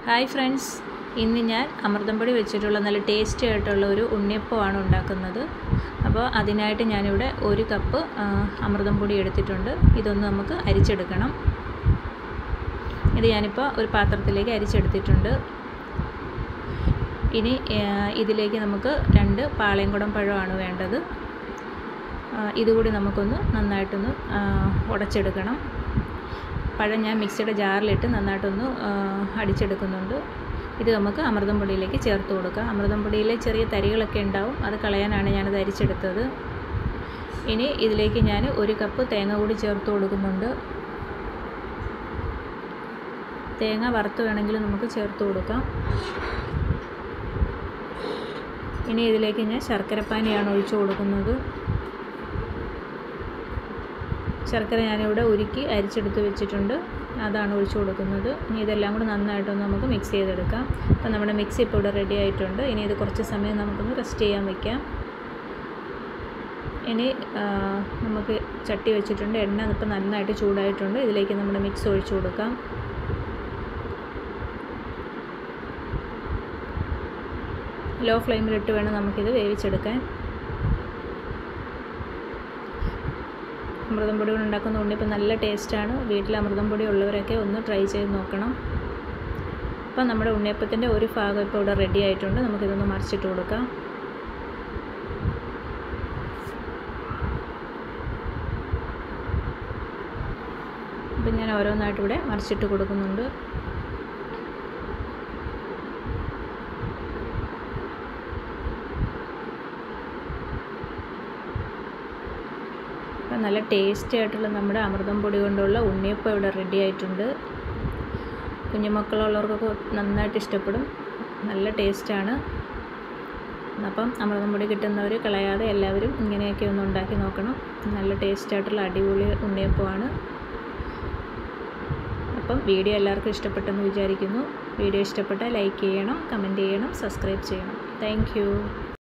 hi friends ഇന്ന് ഞാൻ അമൃതം പൊടി വെച്ചിട്ടുള്ള നല്ല ടേസ്റ്റി ആയിട്ടുള്ള ഒരു ഉണ്ണിയപ്പമാണ് ഉണ്ടാക്കുന്നത് അപ്പോൾ അതിനായിട്ട് ഞാനിവിടെ ഒരു കപ്പ് ആ, അമൃതം പൊടി എടുത്തിട്ടുണ്ട് ഇതൊന്ന് നമുക്ക് അരിച്ചെടുക്കണം ഇത് ഞാനിപ്പോൾ ഒരു പാത്രത്തിലേക്ക് അരിച്ചെടുത്തിട്ടുണ്ട് ഇനി ആ, ഇതിലേക്ക് നമുക്ക് രണ്ട് പാളയംകുടം പഴമാണ് വേണ്ടത് ആ, ഇതുകൂടി നമുക്കൊന്ന് നന്നായിട്ടൊന്ന് ആ, ഉടച്ചെടുക്കണം പഴം ഞാൻ മിക്സിയുടെ ജാറിലിട്ട് നന്നായിട്ടൊന്ന് ആ, അടിച്ചെടുക്കുന്നുണ്ട് ഇത് നമുക്ക് അമൃതം പൊടിയിലേക്ക് ചേർത്ത് കൊടുക്കാം അമൃതം പൊടിയിൽ ചെറിയ തരികളൊക്കെ ഉണ്ടാവും അത് കളയാനാണ് ഞാനത് അരിച്ചെടുത്തത് ഇനി ഇതിലേക്ക് ഞാൻ ഒരു കപ്പ് തേങ്ങ കൂടി ചേർത്ത് കൊടുക്കുന്നുണ്ട് തേങ്ങ വറുത്ത് വേണമെങ്കിൽ നമുക്ക് ചേർത്ത് കൊടുക്കാം ഇനി ഇതിലേക്ക് ഞാൻ ശർക്കരപ്പാനിയാണ് ഒഴിച്ചു കൊടുക്കുന്നത് ശർക്കര ഞാനിവിടെ ഉരുക്കി അരിച്ചെടുത്ത് വെച്ചിട്ടുണ്ട് അതാണ് ഒഴിച്ചു കൊടുക്കുന്നത് ഇനി ഇതെല്ലാം കൂടെ നന്നായിട്ടൊന്ന് നമുക്ക് മിക്സ് ചെയ്തെടുക്കാം അപ്പോൾ നമ്മുടെ മിക്സ് ഇപ്പോൾ ഇവിടെ റെഡി ആയിട്ടുണ്ട് ഇനി ഇത് കുറച്ച് സമയം നമുക്കൊന്ന് റെസ്റ്റ് ചെയ്യാൻ വയ്ക്കാം ഇനി ആ, നമുക്ക് ചട്ടി വെച്ചിട്ടുണ്ട് എണ്ണ ഇപ്പോൾ നന്നായിട്ട് ചൂടായിട്ടുണ്ട് ഇതിലേക്ക് നമ്മുടെ മിക്സ് ഒഴിച്ചു കൊടുക്കാം ലോ ഫ്ലെയിമിലിട്ട് വേണം നമുക്കിത് വേവിച്ചെടുക്കാൻ അമൃതം പൊടി കൊണ്ട് ഉണ്ടാക്കുന്ന ഉണ്ണിയപ്പം നല്ല ടേസ്റ്റാണ് വീട്ടിൽ അമൃതം പൊടി ഉള്ളവരൊക്കെ ഒന്ന് ട്രൈ ചെയ്ത് നോക്കണം അപ്പം നമ്മുടെ ഉണ്ണിയപ്പത്തിൻ്റെ ഒരു ഭാഗം ഇപ്പോൾ ഇവിടെ റെഡി ആയിട്ടുണ്ട് നമുക്കിതൊന്ന് മറിച്ചിട്ട് കൊടുക്കാം അപ്പം ഞാൻ ഓരോന്നായിട്ട് ഇവിടെ മറിച്ചിട്ട് കൊടുക്കുന്നുണ്ട് അപ്പം നല്ല ടേസ്റ്റി ആയിട്ടുള്ള നമ്മുടെ അമൃതം പൊടി കൊണ്ടുള്ള ഉണ്ണിയപ്പം ഇവിടെ റെഡി ആയിട്ടുണ്ട് കുഞ്ഞുമക്കളുള്ളവർക്കൊക്കെ നന്നായിട്ട് ഇഷ്ടപ്പെടും നല്ല ടേസ്റ്റാണ് അപ്പം അമൃതം പൊടി കിട്ടുന്നവർ കളയാതെ എല്ലാവരും ഇങ്ങനെയൊക്കെ ഒന്ന് ഉണ്ടാക്കി നോക്കണം നല്ല ടേസ്റ്റായിട്ടുള്ള അടിപൊളി ഉണ്ണിയപ്പമാണ് അപ്പം വീഡിയോ എല്ലാവർക്കും ഇഷ്ടപ്പെട്ടെന്ന് വിചാരിക്കുന്നു വീഡിയോ ഇഷ്ടപ്പെട്ടാൽ ലൈക്ക് ചെയ്യണം കമൻറ്റ് ചെയ്യണം സബ്സ്ക്രൈബ് ചെയ്യണം താങ്ക്